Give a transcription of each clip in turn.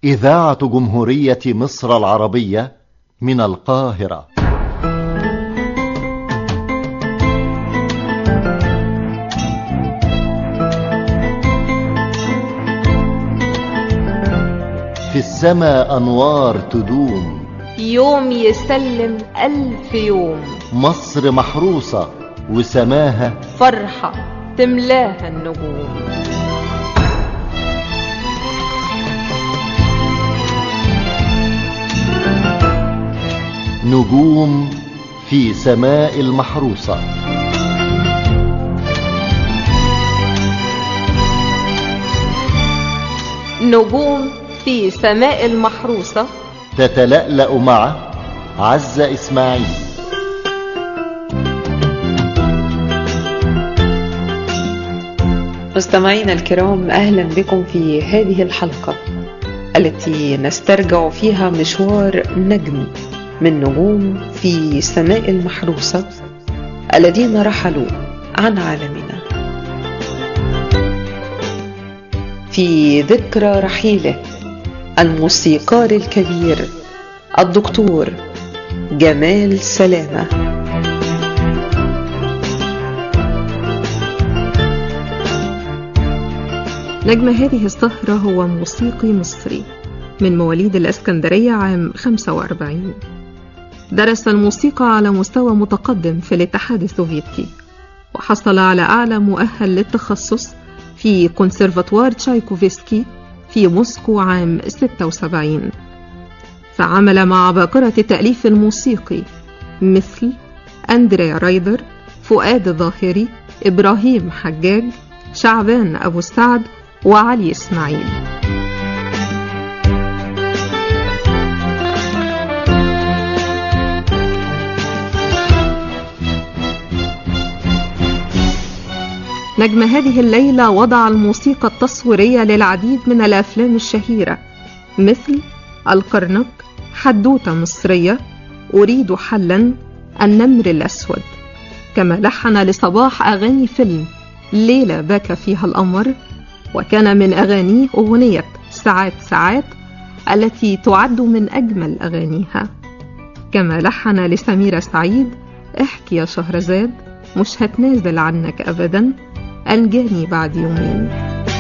إذاعة جمهورية مصر العربية من القاهرة في السماء أنوار تدوم يوم يسلم ألف يوم مصر محروسة وسماها فرحة تملاها النجوم نجوم في سماء المحروسة نجوم في سماء المحروسة تتلألأ مع عزة إسماعيل مستمعينا الكرام اهلا بكم في هذه الحلقه التي نسترجع فيها مشوار نجم من نجوم في سماء المحروسه الذين رحلوا عن عالمنا في ذكرى رحيله الموسيقار الكبير الدكتور جمال سلامه نجم هذه السهرة هو موسيقي مصري من مواليد الإسكندرية عام 45 درس الموسيقى على مستوى متقدم في الاتحاد السوفيتي وحصل على أعلى مؤهل للتخصص في كونسرفاتوار تشايكوفسكي في موسكو عام 76 فعمل مع عباقرة التأليف الموسيقي مثل أندريا رايدر فؤاد الظاهري إبراهيم حجاج شعبان أبو السعد وعلي إسماعيل نجم هذه الليلة وضع الموسيقى التصويرية للعديد من الأفلام الشهيرة مثل القرنق حدوتة مصرية أريد حلا النمر الأسود كما لحن لصباح أغاني فيلم ليلة بكى فيها القمر وكان من أغانيه أغنية ساعات ساعات التي تعد من أجمل أغانيها كما لحن لسميرة سعيد احكي يا شهرزاد مش هتنازل عنك أبدا أنجاني بعد يومين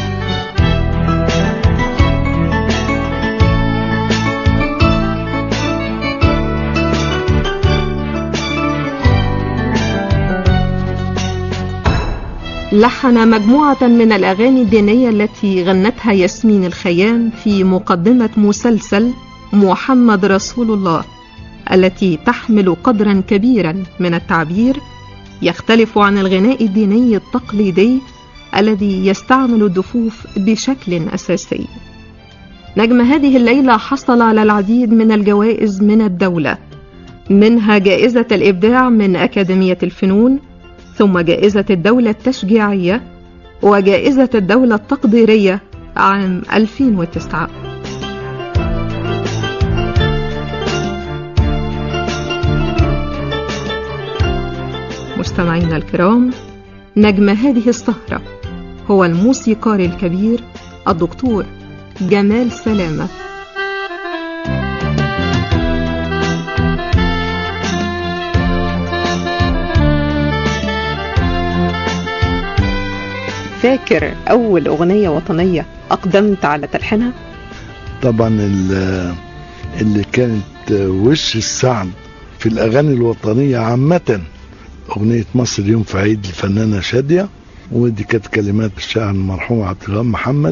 لحن مجموعة من الأغاني الدينية التي غنتها ياسمين الخيام في مقدمة مسلسل محمد رسول الله التي تحمل قدرا كبيرا من التعبير يختلف عن الغناء الديني التقليدي الذي يستعمل الدفوف بشكل أساسي نجم هذه الليلة حصل على العديد من الجوائز من الدولة منها جائزة الإبداع من أكاديمية الفنون ثم جائزة الدولة التشجيعية وجائزة الدولة التقديرية عام 2009 مستمعينا الكرام نجم هذه السهرة هو الموسيقار الكبير الدكتور جمال سلامه فاكر أول أغنية وطنية أقدمت على تلحينها؟ طبعا اللي كانت وش السعد في الأغاني الوطنية عامة أغنية مصر اليوم في عيد الفنانة شادية ودي كانت كلمات الشاعر المرحوم عبد الوهاب محمد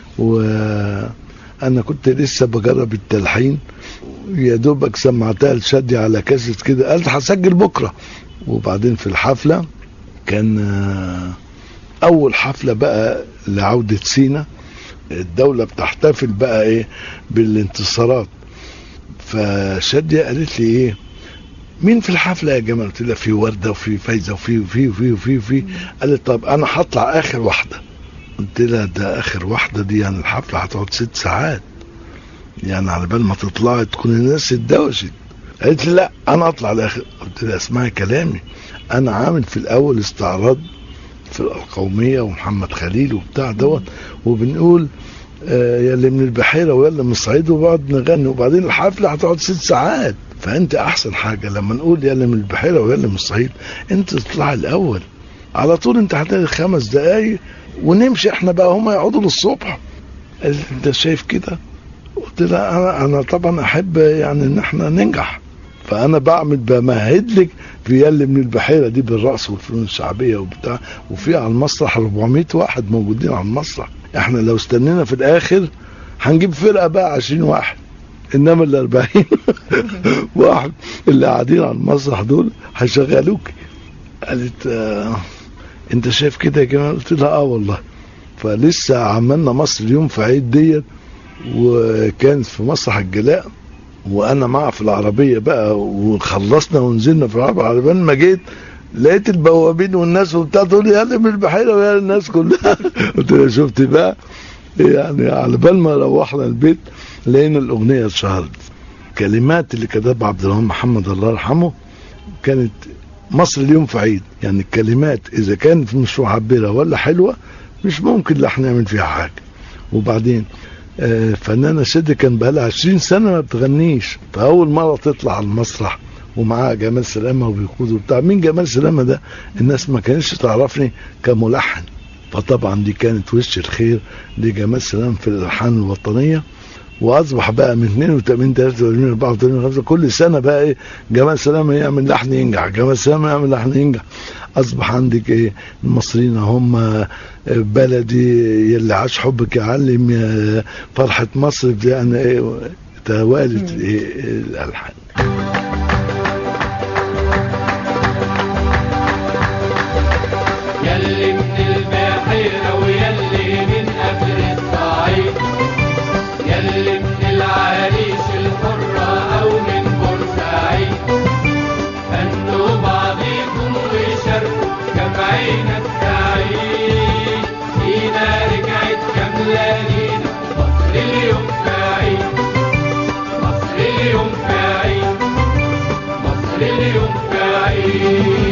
وأنا كنت لسه بجرب التلحين يا دوبك سمعتها لشادية على كاسيت كده قالت هسجل بكرة وبعدين في الحفلة كان اول حفلة بقى لعودة سينا الدولة بتحتفل بقى ايه بالانتصارات فشادية قالت لي ايه مين في الحفلة يا جمال قلت لها في وردة وفي فايزة وفي وفي وفي وفي وفي قالت طب انا هطلع اخر واحدة قلت لها ده اخر واحدة دي يعني الحفلة هتقعد ست ساعات يعني على بال ما تطلعي تكون الناس اتدوشت قالت لي لا انا اطلع الاخر قلت لها اسمعي كلامي انا عامل في الاول استعراض في القومية ومحمد خليل وبتاع دوت وبنقول آه، يا اللي من البحيره ويا اللي من الصعيد وبقعد نغني وبعدين الحفله هتقعد ست ساعات فانت احسن حاجه لما نقول يا اللي من البحيره ويا اللي من الصعيد انت تطلع الاول على طول انت هتلاقي خمس دقايق ونمشي احنا بقى هما يقعدوا للصبح قالت لي، انت شايف كده قلت لها انا انا طبعا احب يعني ان احنا ننجح فانا بعمل بمهد لك في يلي من البحيره دي بالرقص والفنون الشعبيه وبتاع وفي على المسرح 400 واحد موجودين على المسرح احنا لو استنينا في الاخر هنجيب فرقه بقى 20 واحد انما ال 40 واحد اللي قاعدين على المسرح دول هيشغلوك قالت آه انت شايف كده يا جماعه قلت لها اه والله فلسه عملنا مصر اليوم في عيد ديت وكان في مسرح الجلاء وانا معه في العربيه بقى وخلصنا ونزلنا في العربيه على بال ما جيت لقيت البوابين والناس وبتاع تقول لي يلا من البحيره ويا الناس كلها قلت لها شفت بقى يعني على بال ما روحنا البيت لقينا الاغنيه اتشهرت كلمات اللي كتبها عبد الرحمن محمد الله يرحمه كانت مصر اليوم في عيد يعني الكلمات اذا كانت مش معبره ولا حلوه مش ممكن لا احنا نعمل فيها حاجه وبعدين آه، فنانة شدة كان بقالها 20 سنة ما بتغنيش فأول مرة تطلع على المسرح ومعاها جمال سلامة وبيقودوا بتاع مين جمال سلامة ده الناس ما كانتش تعرفني كملحن فطبعا دي كانت وش الخير لجمال سلامة في الألحان الوطنية واصبح بقى من 82 83 84 5 كل سنه بقى ايه جمال سلامه يعمل لحن ينجح جمال سلامه يعمل لحن ينجح اصبح عندك ايه المصريين هم بلدي يلي عاش حبك يعلم يا فرحه مصر يعني ايه توالت ايه الالحان يلي من البحيرة ويلي من أبر الصعيد يلي من العريش الحرة أو من بورسعيد هنوا بعضيكم وشاركوا جمعينا السعيد فينا رجعت كاملة لينا مصر اليوم في عيد مصر اليوم في عيد مصر اليوم في عيد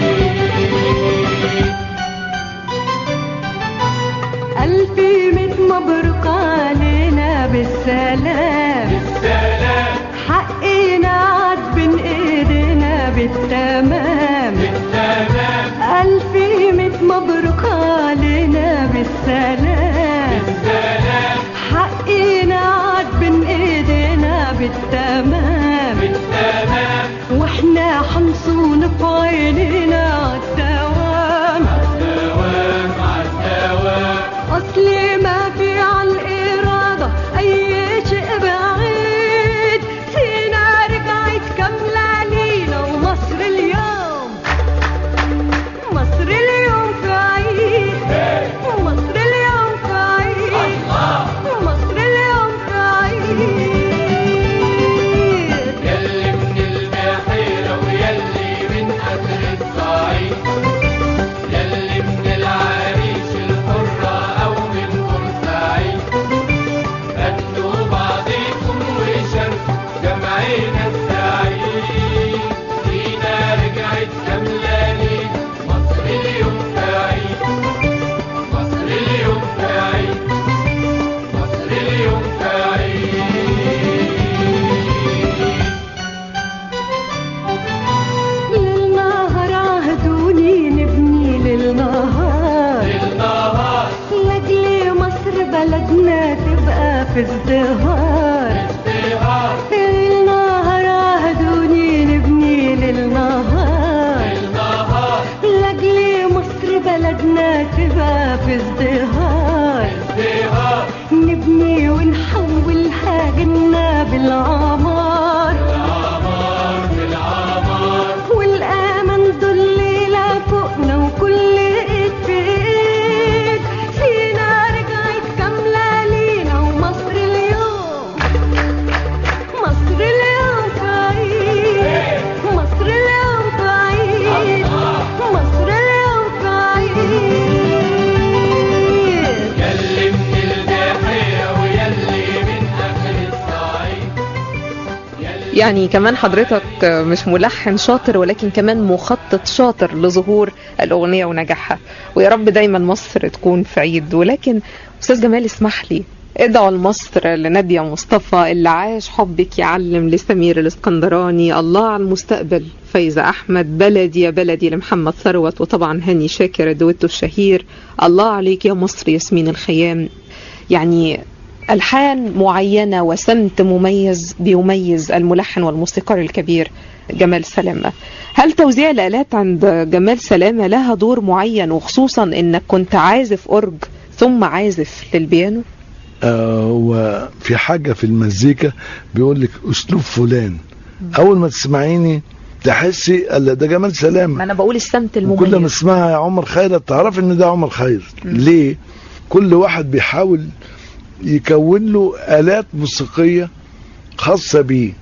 ألف ميت مبروك علينا بالسلام بالسلام حقنا عاد بين ايدينا بالتمام بالتمام ألف ميت مبروك علينا بالسلام بالسلام حقنا عاد بين ايدينا بالتمام بالتمام واحنا حنصون في عينينا عالدوام دوام عالدوام أصل ما في عالإرادة أي شيء بعيد سينا رجعت كاملة لينا ومصر اليوم مصر اليوم في عيد مصر اليوم في عيد مصر اليوم في عيد يلي من البحيرة ويلي من أبر الصعيد يلي من العريش الحرة أو من بورسعيد هنوا بعضيكم وشاركوا جمعينا السعيد فينا رجعت كاملة لينا مصر اليوم في عيد مصر اليوم في عيد مصر اليوم في عيد للنهر عهدوني نبني للنهار النهار لاجل مصر بلدنا تبقى في ازدهار ازدهار النهر عهدوني نبني للنهار النهار لاجل مصر بلدنا تبقى في ازدهار ازدهار نبني ونحولها جنة بالعمار العمار بالعمار والأمل ذليلة فوقنا وكل ايد في ايد فينا رجعت كاملة لينا ومصر اليوم مصر اليوم في عيد مصر اليوم في عيد مصر اليوم في عيد يلي من البحيرة ويلي من أبر الصعيد يعني كمان حضرتك مش ملحن شاطر ولكن كمان مخطط شاطر لظهور الأغنية ونجاحها ويا رب دايما مصر تكون في عيد ولكن أستاذ جمال اسمح لي ادعوا لمصر لنادية مصطفى اللي عاش حبك يعلم لسمير الاسكندراني الله على المستقبل فايزة أحمد بلدي يا بلدي لمحمد ثروت وطبعا هاني شاكر دويتو الشهير الله عليك يا مصر ياسمين الخيام يعني ألحان معينة وسمت مميز بيميز الملحن والموسيقار الكبير جمال سلامة هل توزيع الآلات عند جمال سلامة لها دور معين وخصوصا انك كنت عازف أورج ثم عازف للبيانو آه وفي حاجة في المزيكا بيقول لك أسلوب فلان أول ما تسمعيني تحسي ألا ده جمال سلامة ما انا بقول السمت كل ما المميز تسمعها يا عمر خيرت تعرف ان ده عمر خير ليه كل واحد بيحاول يكون له آلات موسيقية خاصة بيه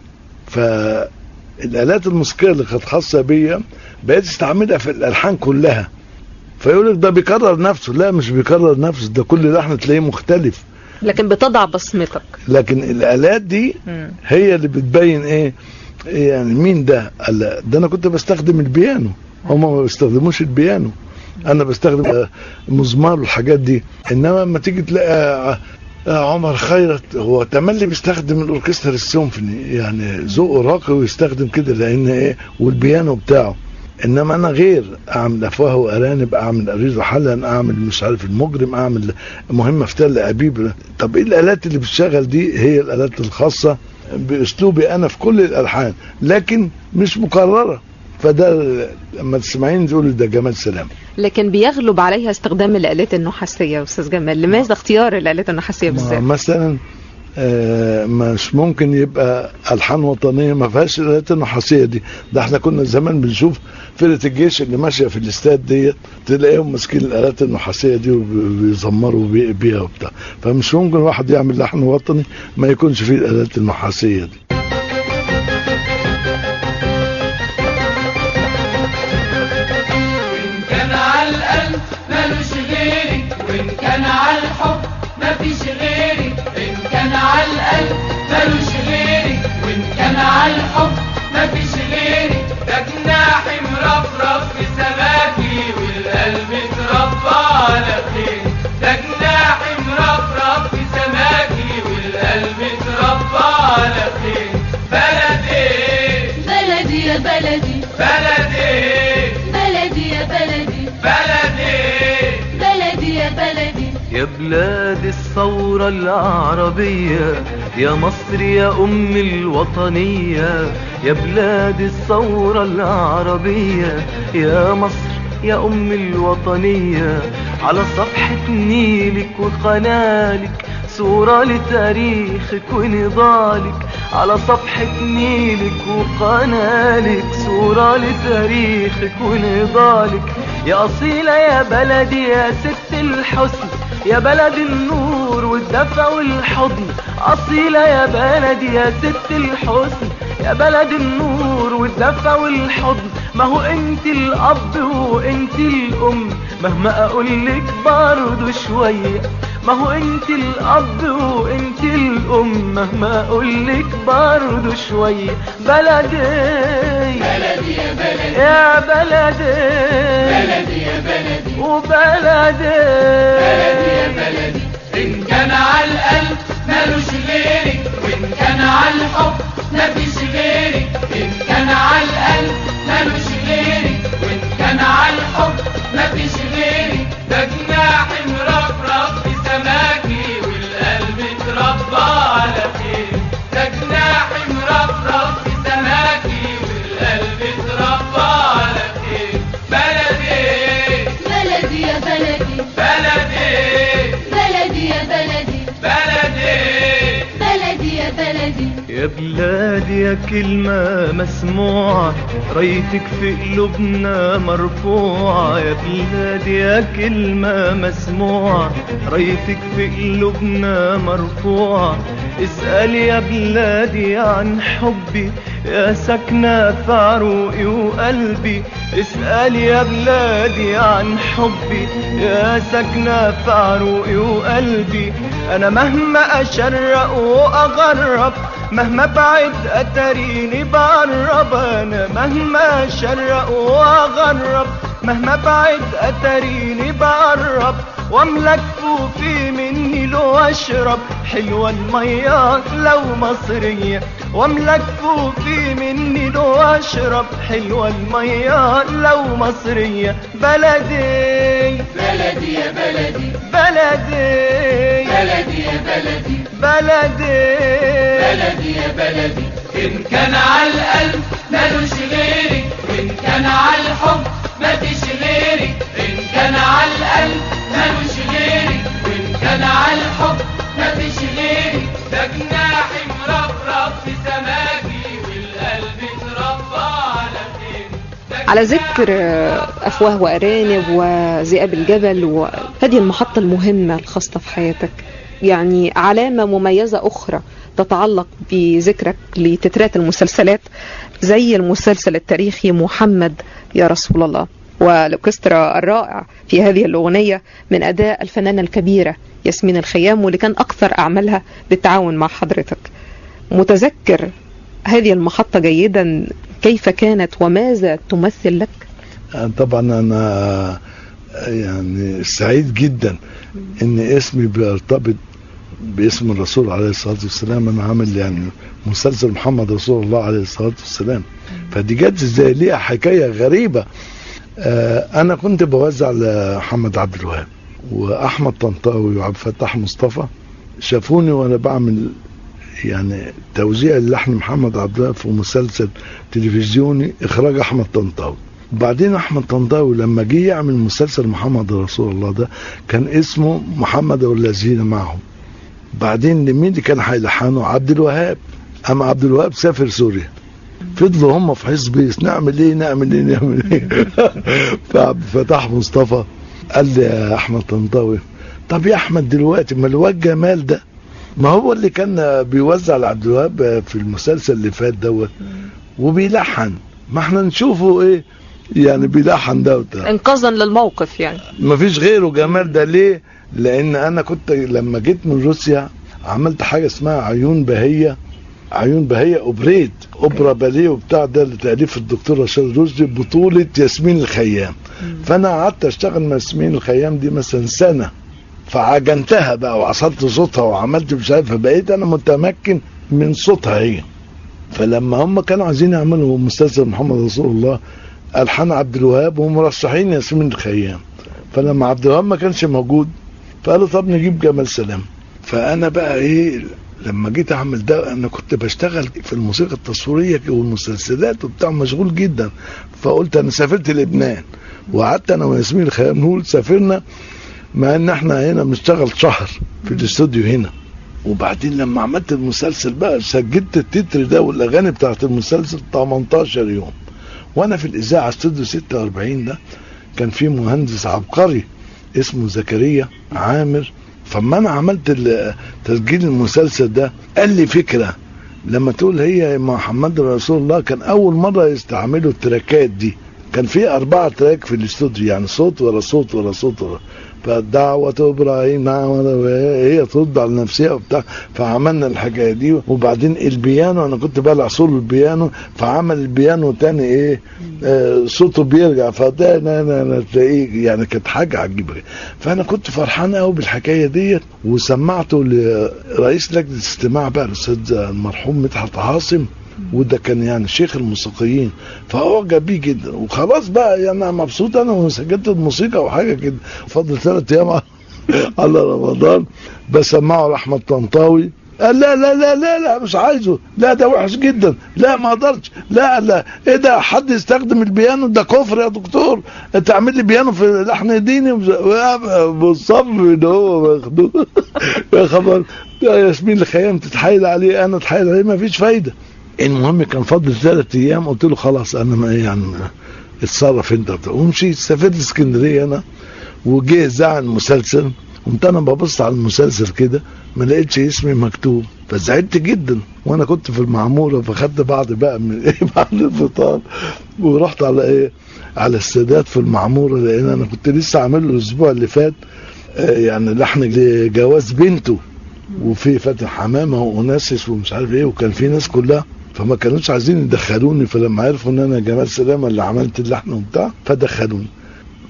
فالآلات الموسيقية اللي كانت خاصة بيا بقيت استعملها في الألحان كلها فيقول لك ده بيكرر نفسه لا مش بيكرر نفسه ده كل لحن تلاقيه مختلف لكن بتضع بصمتك لكن الآلات دي مم. هي اللي بتبين ايه إيه يعني مين ده قال لا، ده انا كنت بستخدم البيانو هم ما بيستخدموش البيانو انا بستخدم آه، مزمار والحاجات دي انما لما تيجي تلاقي آه، آه، عمر خيرت هو تملي بيستخدم الاوركسترا السيمفوني يعني ذوقه راقي ويستخدم كده لان ايه والبيانو بتاعه انما انا غير اعمل افواه وارانب اعمل اريد وحلا اعمل مش عارف المجرم اعمل مهمه في تل ابيب طب ايه الالات اللي بتشتغل دي هي الالات الخاصه باسلوبي انا في كل الالحان لكن مش مكرره فده لما تسمعين تقول ده جمال سلام لكن بيغلب عليها استخدام الآلات النحاسية يا أستاذ جمال لماذا اختيار الآلات النحاسية ما بالذات مثلا آه، مش ممكن يبقى الحان وطنيه ما فيهاش الالات النحاسيه دي ده احنا كنا زمان بنشوف فرقه الجيش اللي ماشيه في الاستاد ديت تلاقيهم ماسكين الالات النحاسيه دي وبيزمروا بي- بيها وبتاع فمش ممكن واحد يعمل لحن وطني ما يكونش فيه الالات النحاسيه دي وإن كان على القلب ملوش غيرك وإن كان على الحب مفيش غيرك إن كان على القلب ملوش غيرك وإن كان على الحب مفيش غيرك ده جناحي مرفرف في سماكي والقلب اتربى على خير ده جناحي مرفرف في سماكي والقلب اتربى على خير بلدي بلدي يا بلدي بلدي بلدي يا بلدي بلدي بلدي يا بلدي يا بلاد الثورة العربية يا مصر يا أم الوطنية يا بلاد الثورة العربية يا مصر يا أم الوطنية على صفحة نيلك وقنالك صورة لتاريخك ونضالك على صفحة نيلك وقنالك صورة لتاريخك ونضالك يا أصيلة يا بلدي يا ست الحسن يا بلد النور والدفى والحضن أصيلة يا بلدي يا ست الحسن يا بلد النور والدفى والحضن ما هو انت الأب وانت الأم مهما أقولك برضو شوية ما هو انت الأب وانت الأم مهما أقولك برضو شوية بلدي بلدي يا بلدي يا بلدي بلدي يا بلدي وبلدي بلدي يا بلدي إن كان على القلب ملوش غيرك وإن كان على الحب مفيش غيرك إن كان على القلب ملوش غيرك وإن كان على الحب مفيش غيرك ده جناحي مرفرف في سماكي والقلب اتربى على خير ده جناحي مرفرف في سماكي والقلب اتربى على خير بلدي بلدي يا بلدي بلدي بلدي يا بلدي بلدي بلدي يا بلدي يا بلادي يا كلمة مسموعة رايتك في قلوبنا مرفوعة يا بلادي يا كلمة مسموعة رايتك في قلوبنا مرفوعة اسأل يا بلادي عن حبي يا سكنة في عروقي وقلبي اسأل يا بلادي عن حبي يا سكنة في عروقي وقلبي أنا مهما أشرق وأغرب مهما بعد أتريني بقرب أنا مهما أشرق وأغرب مهما بعد اتريني بقرب واملك فوفي مني لو اشرب حلوة المية لو مصرية واملك فوفي مني لو اشرب حلوة المية لو مصرية بلدي بلدي يا بلدي بلدي بلدي يا بلدي بلدي بلدي يا بلدي إن كان على القلب ملوش غيرك وإن كان على الحب مفيش غيرك إن كان على القلب ملوش غيرك وإن كان على الحب مفيش غيرك ده جناحي مربرب في سماكي والقلب اتربى على خير على ذكر آه، أفواه وأرانب وذئاب الجبل وهذه المحطة المهمة الخاصة في حياتك يعني علامة مميزة أخرى تتعلق بذكرك لتترات المسلسلات زي المسلسل التاريخي محمد يا رسول الله والأوركسترا الرائع في هذه الأغنية من أداء الفنانة الكبيرة ياسمين الخيام واللي كان أكثر أعمالها بالتعاون مع حضرتك متذكر هذه المحطة جيدا كيف كانت وماذا تمثل لك طبعا انا يعني سعيد جدا ان اسمي بيرتبط باسم الرسول عليه الصلاه والسلام انا عامل يعني مسلسل محمد رسول الله عليه الصلاه والسلام فدي جت ازاي ليها حكايه غريبه آه انا كنت بوزع لمحمد عبد الوهاب واحمد طنطاوي وعبد الفتاح مصطفى شافوني وانا بعمل يعني توزيع اللحن محمد عبد الوهاب في مسلسل تلفزيوني اخراج احمد طنطاوي وبعدين احمد طنطاوي لما جه يعمل مسلسل محمد رسول الله ده كان اسمه محمد والذين معهم بعدين مين اللي كان هيلحنه عبد الوهاب اما عبد الوهاب سافر سوريا فضلوا هم في حزب نعمل ايه نعمل ايه نعمل ايه فعبد الفتاح مصطفى قال لي يا احمد طنطاوي طب يا احمد دلوقتي ما الواد جمال ده ما هو اللي كان بيوزع لعبد الوهاب في المسلسل اللي فات دوت وبيلحن ما احنا نشوفه ايه يعني بيلحن ده وبتاع انقاذا للموقف يعني ما فيش غيره جمال ده ليه لان انا كنت لما جيت من روسيا عملت حاجه اسمها عيون بهيه عيون بهيه اوبريت اوبرا باليه وبتاع ده لتاليف الدكتور رشاد رشدي بطوله ياسمين الخيام فانا قعدت اشتغل مع ياسمين الخيام دي مثلا سنه فعجنتها بقى وعصرت صوتها وعملت مش عارف بقيت انا متمكن من صوتها هي فلما هم كانوا عايزين يعملوا مسلسل محمد رسول الله الحان عبد الوهاب ومرشحين ياسمين الخيام فلما عبد الوهاب ما كانش موجود فقالوا طب نجيب جمال سلام فانا بقى ايه لما جيت اعمل ده انا كنت بشتغل في الموسيقى التصويريه والمسلسلات وبتاع مشغول جدا فقلت انا سافرت لبنان وقعدت انا وياسمين الخيام نقول سافرنا مع ان احنا هنا بنشتغل شهر في الاستوديو هنا وبعدين لما عملت المسلسل بقى سجلت التتر ده والاغاني بتاعت المسلسل 18 يوم وانا في الاذاعه استوديو 46 ده كان في مهندس عبقري اسمه زكريا عامر فما انا عملت ال- تسجيل المسلسل ده قال لي فكره لما تقول هي محمد رسول الله كان اول مره يستعملوا التراكات دي كان في أربعة تراك في الاستوديو يعني صوت ورا صوت ورا صوت ورا فدعوة إبراهيم هي ترد على نفسها وبتاع فعملنا الحكاية دي وبعدين البيانو أنا كنت بلع سولو البيانو فعمل البيانو تاني إيه آه صوته بيرجع فده أنا أنا أنا تلاقيه يعني كانت حاجة عجيبة فأنا كنت فرحان قوي بالحكاية ديت وسمعته لرئيس لجنة الاستماع بقى الأستاذ المرحوم مدحت عاصم وده كان يعني شيخ الموسيقيين فاعجب بيه جدا وخلاص بقى يعني انا مبسوط انا وسجلت الموسيقى وحاجه كده فضل ثلاث ايام على- على رمضان بسمعه لاحمد طنطاوي قال لا لا لا لا لا مش عايزه لا ده وحش جدا لا ما اقدرش لا لا ايه ده حد يستخدم البيانو ده كفر يا دكتور انت عامل لي بيانو في لحن ديني بالصبر ان هو مخدوم يا خبر يا ياسمين الخيام تتحايل عليه انا اتحايل عليه ما فيش فايده المهم كان فاضل ثلاث ايام قلت له خلاص انا ما يعني اتصرف انت وبتاع. ومشيت سافرت اسكندريه انا وجه اذاعه المسلسل قمت انا ببص على المسلسل كده ما لقيتش اسمي مكتوب فزعلت جدا وانا كنت في المعموره فخدت بعض بقى من ايه بعد الفطار ورحت على ايه على السادات في المعموره لان انا كنت لسه عامل له الاسبوع اللي فات آه، يعني لحن لجواز بنته وفي فاتن حمامه واناسس ومش عارف ايه وكان في ناس كلها فما كانوش عايزين يدخلوني فلما عرفوا ان انا جمال سلامه اللي عملت اللحن وبتاع فدخلوني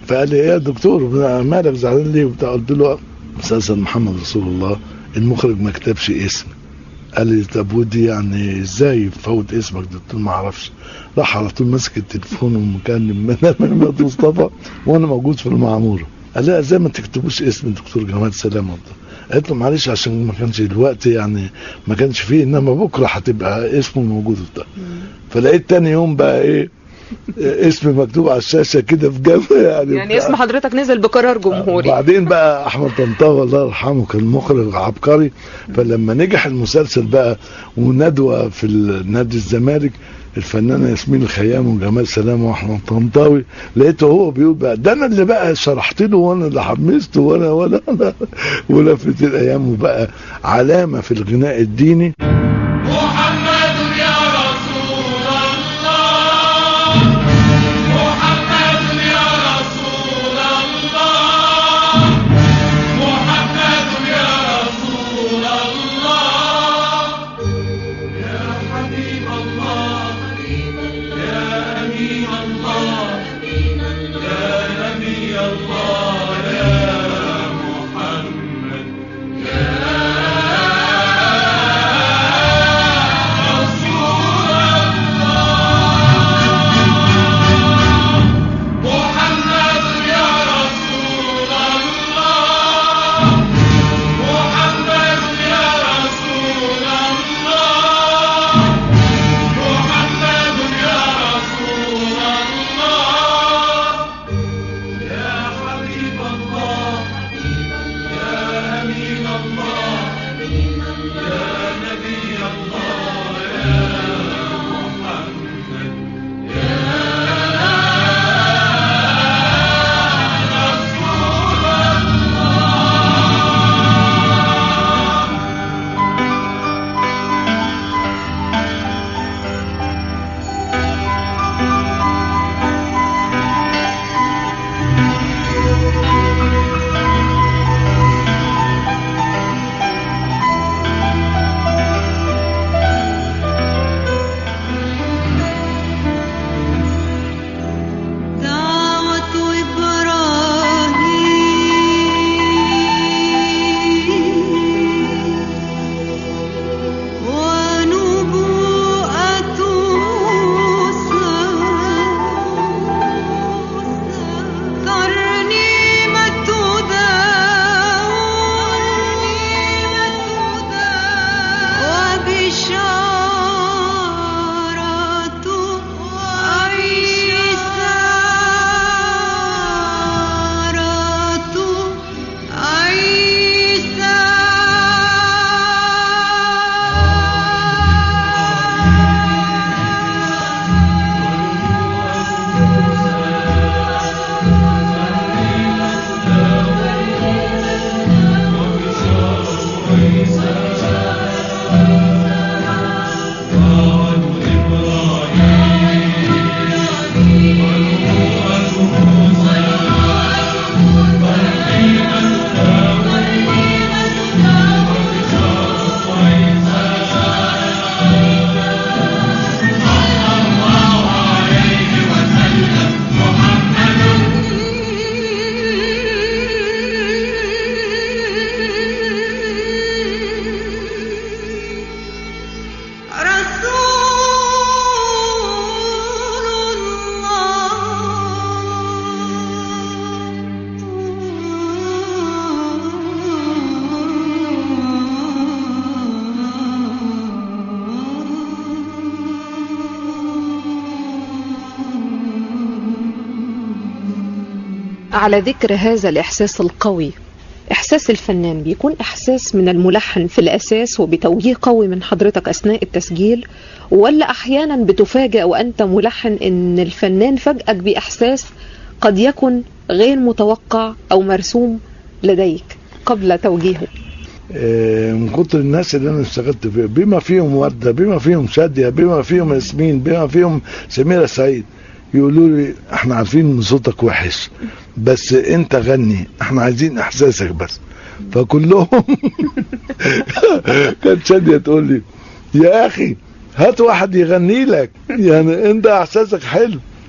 فقال لي يا دكتور مالك زعلان ليه وبتاع قلت له مسلسل محمد رسول الله المخرج ما كتبش اسم قال لي طب ودي يعني ازاي فوت اسمك قلت له ما اعرفش راح على طول ماسك التليفون ومكلم محمد مصطفى وانا موجود في المعموره قال لها ازاي ما تكتبوش اسم الدكتور جمال سلامه قالت له معلش عشان ما كانش الوقت يعني ما كانش فيه انما بكره هتبقى اسمه موجود وبتاع فلقيت تاني يوم بقى ايه اسم مكتوب على الشاشه كده في جنب يعني يعني اسم حضرتك نزل بقرار جمهوري بعدين بقى احمد طنطاوي الله يرحمه كان مخرج عبقري فلما نجح المسلسل بقى وندوه في نادي الزمالك الفنانه ياسمين الخيام وجمال سلامه واحمد طنطاوي لقيته هو بيقول بقى ده انا اللي بقى شرحت له وانا اللي حمسته وانا وانا وانا ولفت الايام وبقى علامه في الغناء الديني محمد يا رسول الله محمد يا رسول الله محمد يا رسول الله يا حبيب الله يا أمين الله يا نبي الله يا محمد محمد يا رسول الله محمد يا رسول الله محمد يا رسول الله يا حبيب الله يا أمين الله يا نبي الله يا محمد دعوة إبراهيم ونبوءة موسى ترنيمة داود وبشارة عيسى عيسى رسول على ذكر هذا الإحساس القوي إحساس الفنان بيكون إحساس من الملحن في الأساس وبتوجيه قوي من حضرتك أثناء التسجيل ولا أحيانا بتفاجأ وأنت ملحن إن الفنان فاجأك بإحساس قد يكن غير متوقع أو مرسوم لديك قبل توجيهه آه، من كتر الناس اللي انا اشتغلت فيها بما فيهم ورده بما فيهم شاديه بما فيهم ياسمين بما فيهم سميره سعيد يقولوا لي احنا عارفين ان صوتك وحش بس انت غني احنا عايزين احساسك بس فكلهم كانت شاديه تقول لي يا اخي هات واحد يغني لك يعني انت احساسك حلو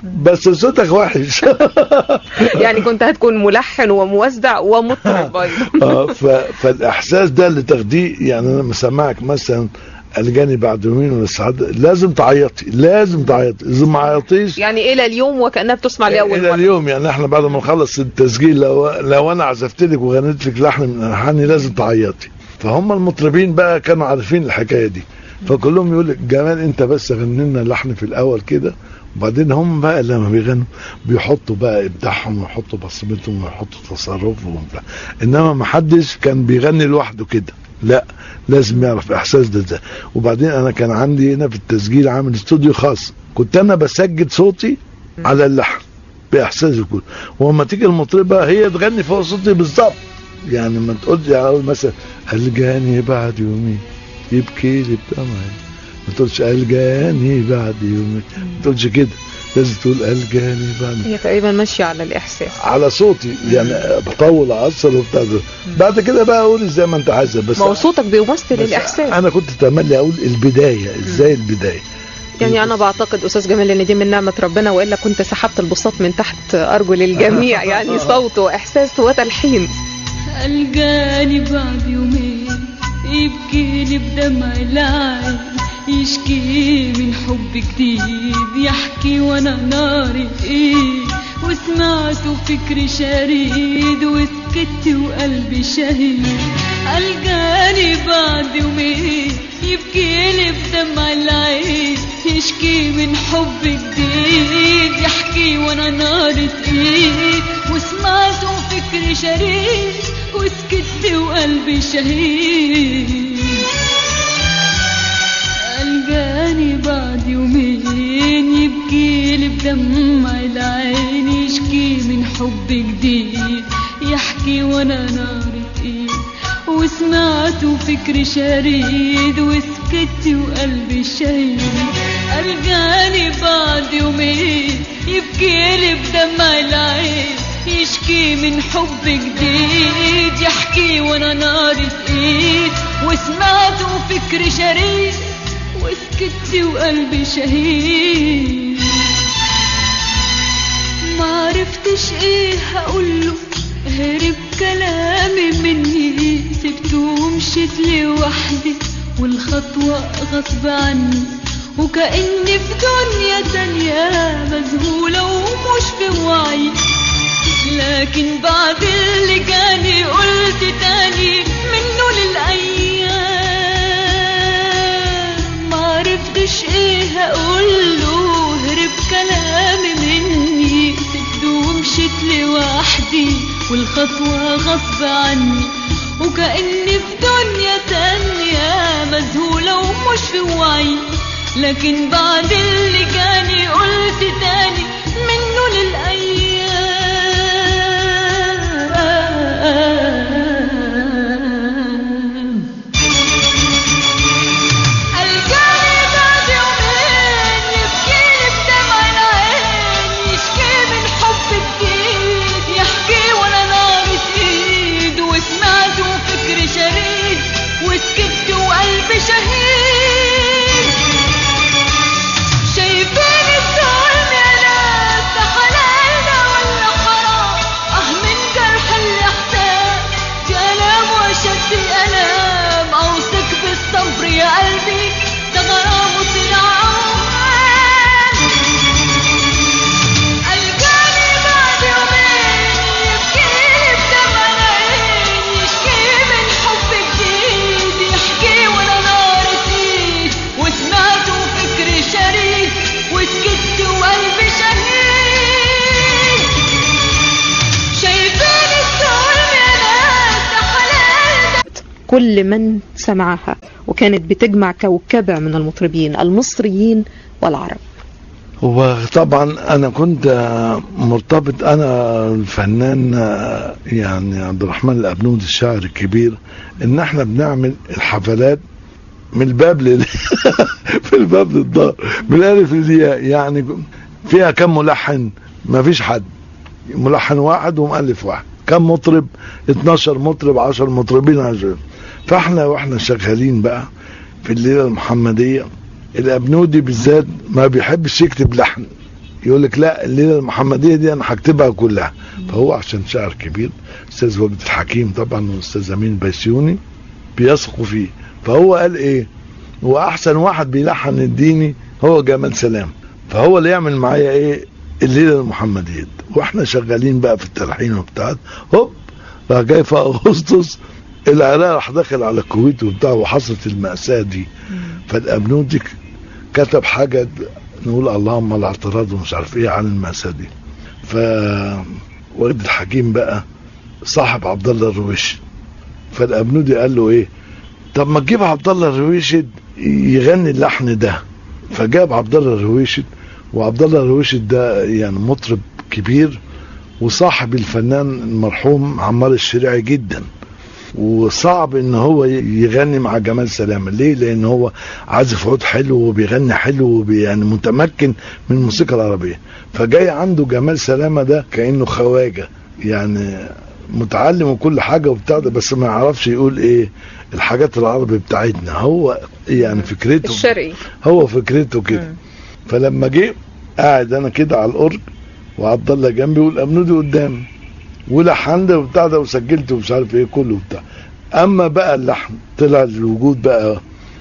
بس صوتك وحش يعني كنت هتكون ملحن وموزع ومطرب ايضا آه، ف... فالاحساس ده اللي تاخديه يعني انا لما اسمعك مثلا الجاني بعد يومين ولا سعادة لازم تعيطي لازم تعيطي اذا ما عيطيش يعني الى اليوم وكانها بتسمع لاول الى مره اليوم يعني احنا بعد ما نخلص التسجيل لو, لو انا عزفت لك وغنيت لك لحن من الحاني لازم تعيطي فهم المطربين بقى كانوا عارفين الحكايه دي فكلهم يقول لك جمال انت بس غني لنا لحن في الاول كده وبعدين هم بقى لما بيغنوا بيحطوا بقى ابداعهم ويحطوا بصمتهم ويحطوا تصرفهم وبتاع. انما ما حدش كان بيغني لوحده كده لا لازم يعرف الاحساس ده ازاي وبعدين انا كان عندي هنا في التسجيل عامل استوديو خاص كنت انا بسجل صوتي على اللحن باحساسي كله ولما تيجي المطربه هي تغني فوق صوتي بالظبط يعني ما تقولش يعني أقول مثلا الجاني بعد يومين يبكي لي بدمعي ما تقولش الجاني بعد يومين ما تقولش كده لازم تقول الجاني بعد هي تقريبا ماشيه على الاحساس على صوتي يعني بطول اعصر وبتاع ده. بعد كده بقى اقول زي ما انت عايزه بس ما هو صوتك بيمثل بس الاحساس انا كنت تملي اقول البدايه ازاي البدايه يعني انا بعتقد استاذ جمال ان دي من نعمه ربنا والا كنت سحبت البساط من تحت ارجل الجميع يعني صوت واحساس وتلحين الجاني بعد يومين يبكي لي بدمع العين يشكي من حب جديد يحكي وانا ناري ايد وسمعته فكري شريد وسكت وقلبي شهيد الجاني بعد يومين يبكي لي بدمع العين يشكي من حب جديد يحكي وانا ناري ايد وسمعته فكري شريد وسكت وقلبي شهيد الجاني بعد يومين يبكي لي بدمع العين يشكي من حب جديد يحكي وانا نار ايد وسمعته فكري شريد وسكت وقلبي شهيد الجاني بعد يومين يبكي لي بدمع العين يشكي من حب جديد يحكي وانا نار ايد وسمعته فكري شريد وسكت وقلبي شهيد ما عرفتش ايه هقوله هرب كلامي مني سبته ومشيت لوحدي والخطوة غصب عني وكأني في دنيا تانية مذهولة ومش في وعي لكن بعد اللي جاني قلت تاني منه للأيام معرفتش ايه هقوله هرب كلامي مني سبته ومشيت لوحدي والخطوة غصب عني وكأني في دنيا تانية مذهولة ومش في وعي لكن بعد اللي جاني قلت تاني منه للأيام الجاني بعد يومين يبكيلي بدمع العين يشكي من حب جديد يحكي وانا نار ايد وسمعته فكري شريد وسكت وقلبي شهيد شايفين الظلم يا ناس ده حلالنا ولا حرام اه من جرح الاحساس دي الام واشد الالام اوصك بالصبر يا قلبي ده غرام وطلعان الجاني بعد يومين يبكي بدمع العين يشكي من حب جديد يحكي وانا نار ايد وسمعته فكري شريك وسكت وقلبي شهيد شايفين الظلم يا ناس ده حلال ده كل من سمعها وكانت بتجمع كوكبة من المطربين المصريين والعرب وطبعا انا كنت آه، مرتبط انا الفنان آه، يعني عبد الرحمن الابنود الشاعر الكبير ان احنا بنعمل الحفلات من الباب لل في الباب للدار من الالف للياء يعني فيها كم ملحن ما فيش حد ملحن واحد ومؤلف واحد كم مطرب 12 مطرب 10 مطربين عشر فاحنا واحنا شغالين بقى في الليله المحمديه الابنودي بالذات ما بيحبش يكتب لحن يقول لك لا الليله المحمديه دي انا هكتبها كلها فهو عشان شاعر كبير استاذ وجد الحكيم طبعا واستاذ امين بيسيوني بيثقوا فيه فهو قال ايه هو احسن واحد بيلحن الديني هو جمال سلام فهو اللي يعمل معايا ايه الليله المحمديه دي. واحنا شغالين بقى في التلحين وبتاع هوب راح جاي في اغسطس العراق راح داخل على الكويت وبتاع وحصلت المأساة دي فالأبنودي كتب حاجة نقول اللهم الاعتراض ومش عارف ايه عن المأساة دي فوجد الحكيم بقى صاحب عبد الله الرويشي فالأبنودي قال له ايه طب ما تجيب عبد الله الرويشد يغني اللحن ده فجاب عبد الله الرويشد وعبد الله الرويشد ده يعني مطرب كبير وصاحب الفنان المرحوم عمار الشريعي جدا وصعب ان هو يغني مع جمال سلامه ليه لان هو عازف عود حلو وبيغني حلو وبي يعني متمكن من الموسيقى العربيه فجاي عنده جمال سلامه ده كانه خواجه يعني متعلم وكل حاجه وبتاع ده بس ما يعرفش يقول ايه الحاجات العربي بتاعتنا هو يعني فكرته الشرقي هو فكرته كده فلما جه قاعد انا كده على الأورج وعبد الله جنبي والأمنودي قدامي ولحنت وبتاع ده وسجلت ومش عارف ايه كله وبتاع اما بقى اللحن طلع الوجود بقى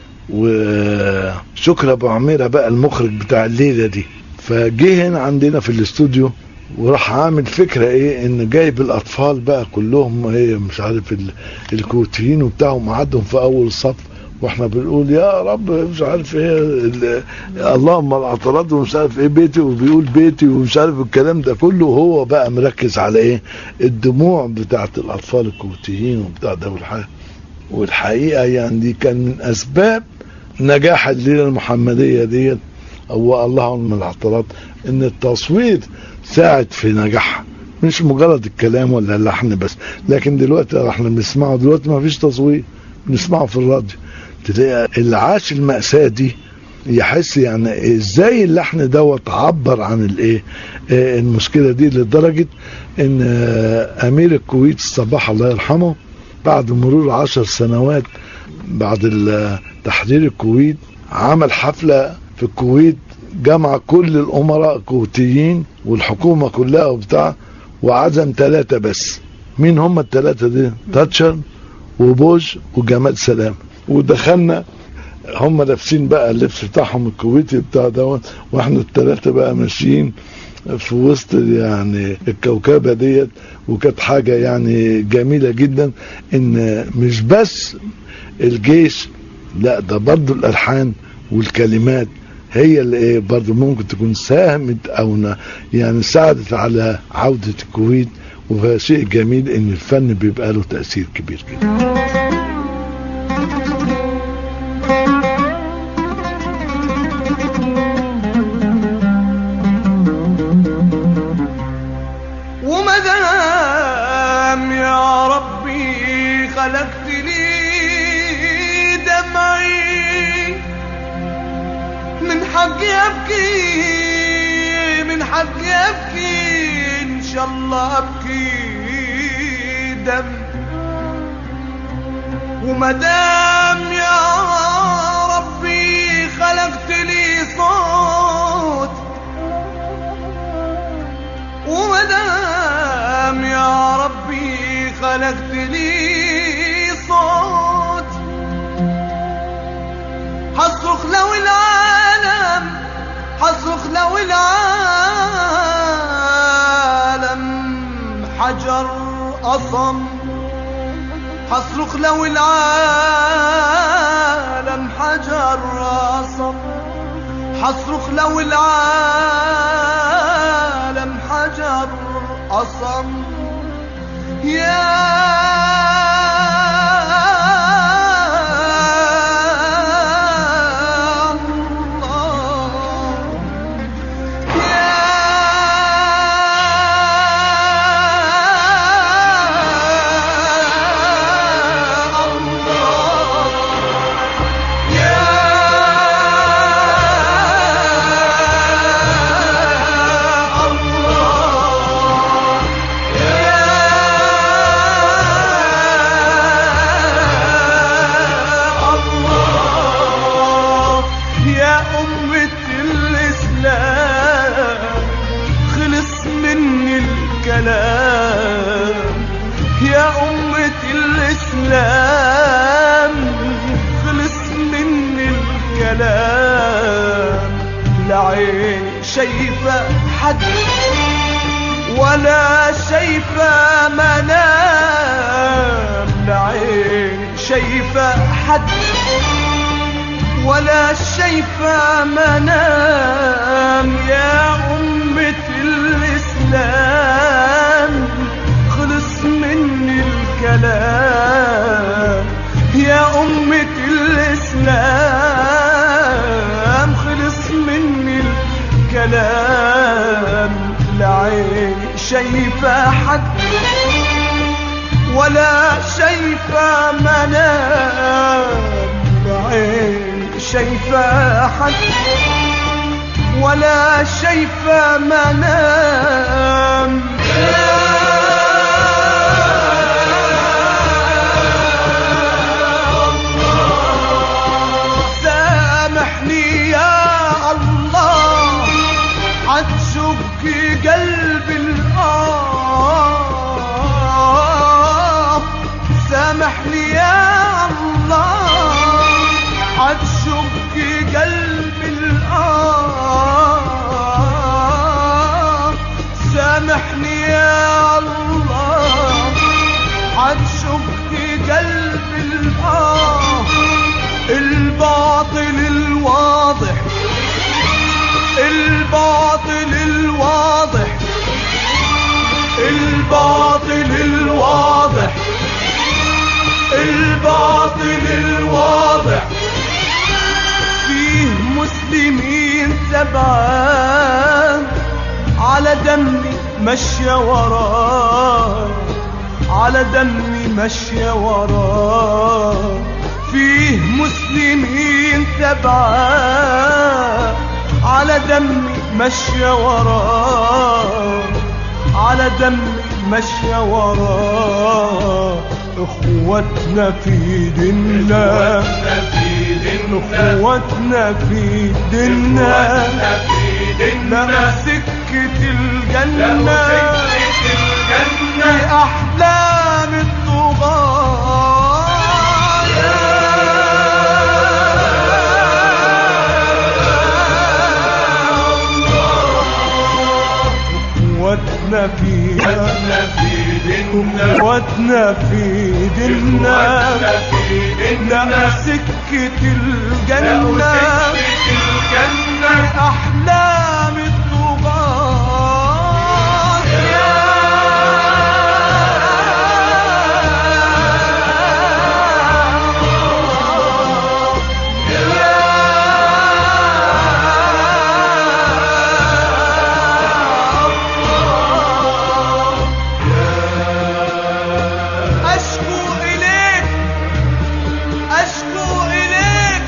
وشكري ابو عميره بقى المخرج بتاع الليله دي فجه هنا عندنا في الاستوديو وراح عامل فكره ايه ان جايب الاطفال بقى كلهم ايه مش عارف ال- الكويتيين وبتاع ومعدهم في اول الصف واحنا بنقول يا رب مش عارف ايه ال- اللهم الاعتراض ومش عارف ايه بيتي وبيقول بيتي ومش عارف الكلام ده كله هو بقى مركز على ايه الدموع بتاعت الاطفال الكويتيين وبتاع ده والحاجة والحقيقه يعني دي كان من اسباب نجاح الليله المحمديه ديت هو الله من الاعتراض ان التصوير ساعد في نجاحها مش مجرد الكلام ولا اللحن بس لكن دلوقتي احنا بنسمعه دلوقتي ما فيش تصوير بنسمعه في الراديو تلاقي اللي عاش المأساة دي يحس يعني ازاي اللحن دوت عبر عن الايه آه، المشكله دي لدرجه ان آه، امير الكويت الصباح الله يرحمه بعد مرور عشر سنوات بعد ال- تحرير الكويت عمل حفله في الكويت جمع كل الامراء الكويتيين والحكومه كلها وبتاع وعزم ثلاثه بس مين هم الثلاثه دي تاتشر وبوش وجمال سلام ودخلنا هم لابسين بقى اللبس بتاعهم الكويتي بتاع دوت واحنا الثلاثه بقى ماشيين في وسط يعني الكوكبه ديت وكانت حاجه يعني جميله جدا ان مش بس الجيش لا ده برضو الالحان والكلمات هي اللي ايه برضو ممكن تكون ساهمت او ن- يعني ساعدت على عوده الكويت وهذا شيء جميل ان الفن بيبقى له تاثير كبير جدا ومدام يا ربي خلقت لي دمعي من حقي ابكي من حقي ابكي ان شاء الله ابكي دم ومدام يا ربي خلقت لي صوت ومدام يا ربي خلقت لي صوت حصرخ لو العالم حصرخ لو العالم حجر أصم حصرخ لو العالم حجر أصم حصرخ لو العالم حجر أصم يا الله يا الله يا الله يا الله يا أمة الإسلام الكلام يا أمة الإسلام خلص مني الكلام لا عيني شايفة حد ولا شايفة منام لا عيني شايفة حد ولا شايفة منام يا أمة الإسلام خلص مني الكلام يا أمة الإسلام خلص مني الكلام لا عيني شايفة حد ولا شايفة منام لا عيني شايفة حد ولا شايفة منام سامحني يا الله عتشك قلبي الآه سامحني يا الله عتشك قلبي الآه سامحني يا الله عتشك قلبي الآه الباطل الواضح الباطل الواضح الباطل الواضح الباطل الواضح فيه مسلمين تبعان على دمي مشي وراه على دمي مشي وراه فيه مسلمين تبعان على دمي مشي وراه على دمي مشي وراه اخوتنا في ديننا اخوتنا في ديننا لنا سكة الجنة في أحلام اخوتنا في اخوتنا في ديننا لنا سكة الجنة في أحلام الطغاة أشكو إليك أشكو إليك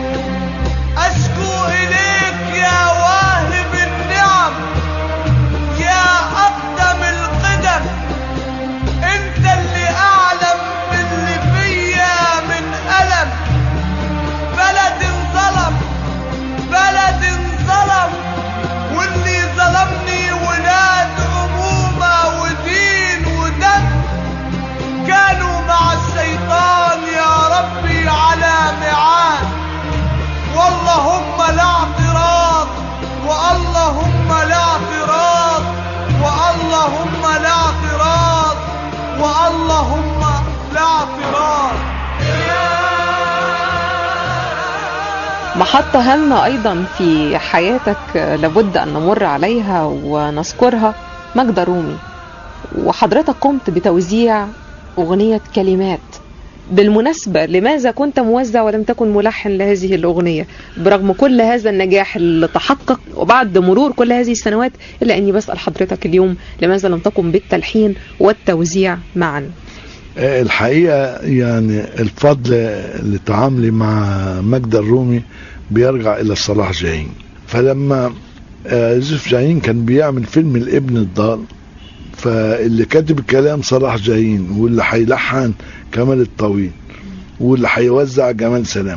أشكو إليك يا واهب النعم يا أقدم القدم أنت اللي أعلم باللي فيا من ألم بلد ظلم بلد ظلم واللي ظلمني ولاد أمومة ودين ودم كانوا مع الشيطان يا ربي على ميعاد واللهم لا اعتراض واللهم لا اعتراض واللهم لا اعتراض واللهم لا اعتراض محطة هامة أيضا في حياتك لابد أن نمر عليها ونذكرها ماجدة رومي وحضرتك قمت بتوزيع أغنية كلمات بالمناسبة لماذا كنت موزع ولم تكن ملحن لهذه الأغنية برغم كل هذا النجاح اللي تحقق وبعد مرور كل هذه السنوات إلا أني بسأل حضرتك اليوم لماذا لم تقم بالتلحين والتوزيع معا آه، الحقيقة يعني الفضل لتعاملي مع ماجدة الرومي بيرجع إلى صلاح جاهين فلما آه، يوسف جاهين كان بيعمل فيلم الابن الضال فاللي كاتب الكلام صلاح جاهين واللي هيلحن كمال الطويل واللي هيوزع جمال سلام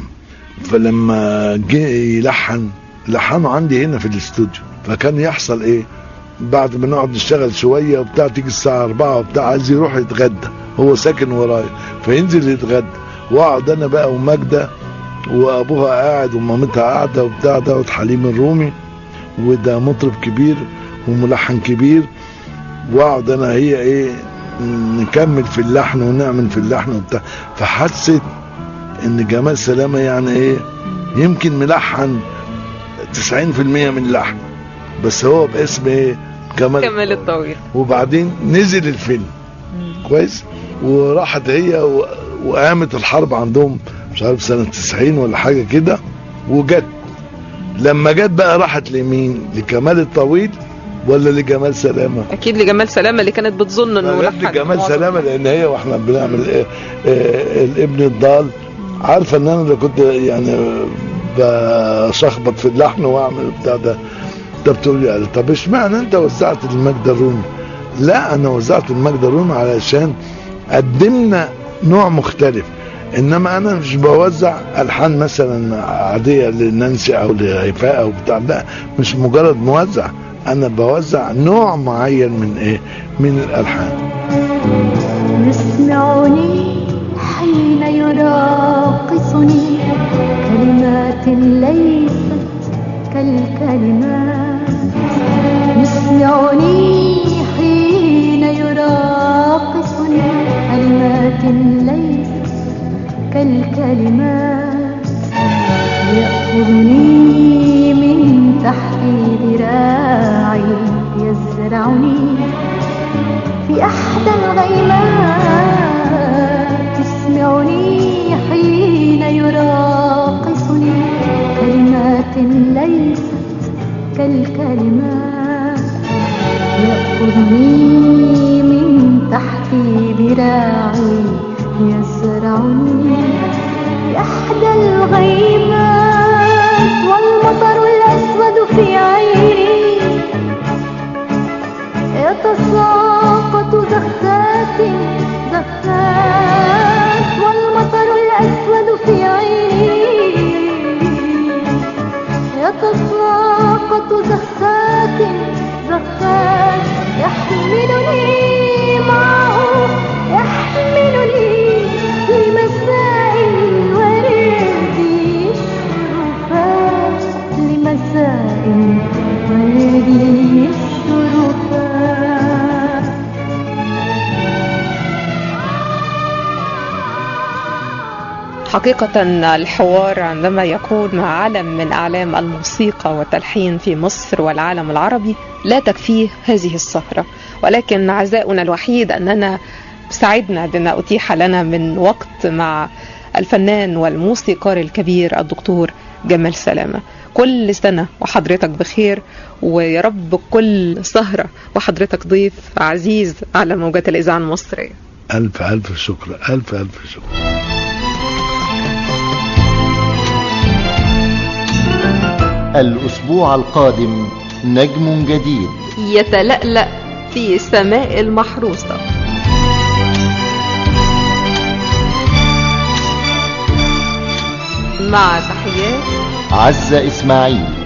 فلما جه يلحن لحنه عندي هنا في الاستوديو فكان يحصل ايه بعد ما نقعد نشتغل شويه وبتاع تيجي الساعه 4 وبتاع عايز يروح يتغدى هو ساكن ورايا فينزل يتغدى واقعد انا بقى وماجده وابوها قاعد ومامتها قاعده وبتاع دوت حليم الرومي وده مطرب كبير وملحن كبير واقعد انا هي ايه نكمل في اللحن ونعمل في اللحن وبتاع فحست ان جمال سلامه يعني ايه يمكن ملحن 90% من اللحن بس هو باسم ايه كمال كمال الطويل وبعدين نزل الفيلم كويس وراحت هي و... وقامت الحرب عندهم مش عارف سنة 90 ولا حاجة كده وجت لما جت بقى راحت لمين لكمال الطويل ولا لجمال سلامة اكيد لجمال سلامه اللي كانت بتظن انه جت لحن لجمال معظم- سلامة لان هي واحنا بنعمل إيه إيه الابن الضال عارفة ان انا اللي كنت يعني بشخبط في اللحن واعمل بتاع ده ده بتقول لي قال طب اشمعنى انت وزعت المجد الرومي لا انا وزعت المجد الرومي علشان قدمنا نوع مختلف انما انا مش بوزع الحان مثلا عاديه لنانسي او لهيفاء او بتاع لا مش مجرد موزع انا بوزع نوع معين من ايه من الالحان يسمعني حين يراقصني كلمات ليست كالكلمات يسمعني حين يراقصني كلمات ليست كالكلمات يأخذني من تحت ذراعي يزرعني في أحدى الغيمات تسمعني حين يراقصني كلمات ليست كالكلمات يأخذني من تحت ذراعي يزرعني في أحدى الغيمات والمطر الأسود في عيني يتساقط زخات زخات والمطر الأسود في عيني يتساقط زخات زخات يحملني معه يحملني لمساء الورد الشرفات لمساء الورد الشرفات حقيقة الحوار عندما يكون مع علم من أعلام الموسيقى والتلحين في مصر والعالم العربي لا تكفيه هذه السهرة ولكن عزاؤنا الوحيد أننا سعدنا بما أتيح لنا من وقت مع الفنان والموسيقار الكبير الدكتور جمال سلامة كل سنة وحضرتك بخير ويا رب كل سهرة وحضرتك ضيف عزيز على موجات الإذاعة المصرية الف الف شكر الف الف شكر الأسبوع القادم نجم جديد يتلألأ في سماء المحروسة مع تحيات عزة إسماعيل